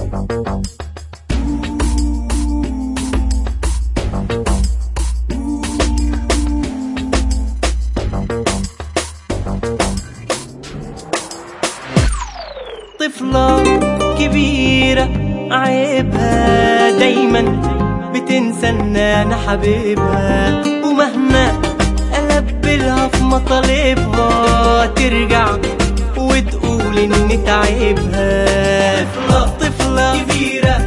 طفلة كبيرة عيبها دايما بتنسى ان انا حبيبها ومهما البلها في مطالبها ترجع وتقول اني تعبها طفلة طفلة كبيرة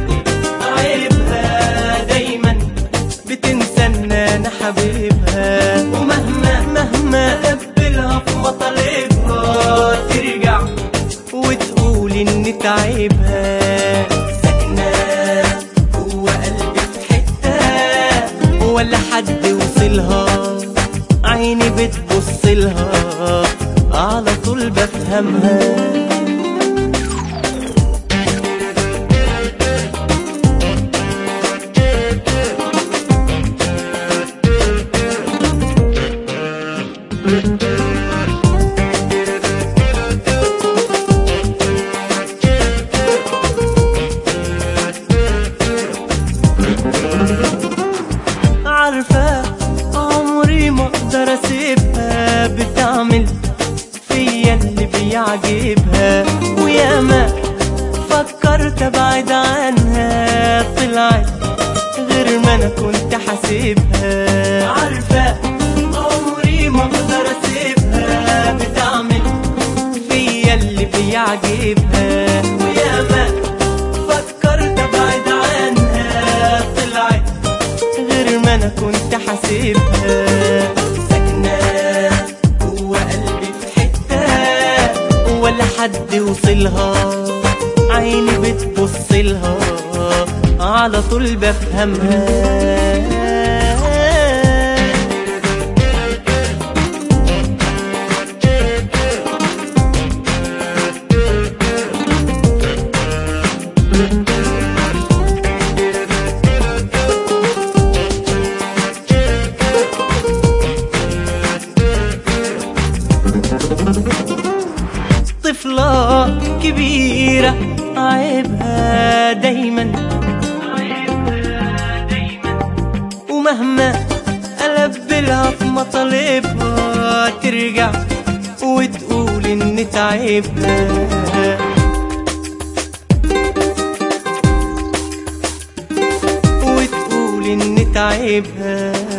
عيبها دايما بتنسى ان انا حبيبها ومهما مهما البلها في مطالبها ترجع وتقول اني تعبها ساكنة جوا قلبي في حتة ولا حد وصلها عيني بتبص لها على طول بفهمها عارفة عمري ما اقدر اسيبها بتعمل فيا اللي بيعجبها وياما فكرت ابعد عنها طلعت غير ما انا كنت حاسبها عارفة عمري ما اقدر اسيبها بتعمل فيا اللي بيعجبها وياما فكرت ابعد عنها طلعت غير ما انا كنت حاسبها ساكنة جوا قلبي في حتة ولا حد وصلها عيني بتبص لها على طول بفهمها طفلة كبيرة عيبها دايما ومهما ألبلها في مطالبها ترجع وتقول إني تعبها وتقول إني تعبها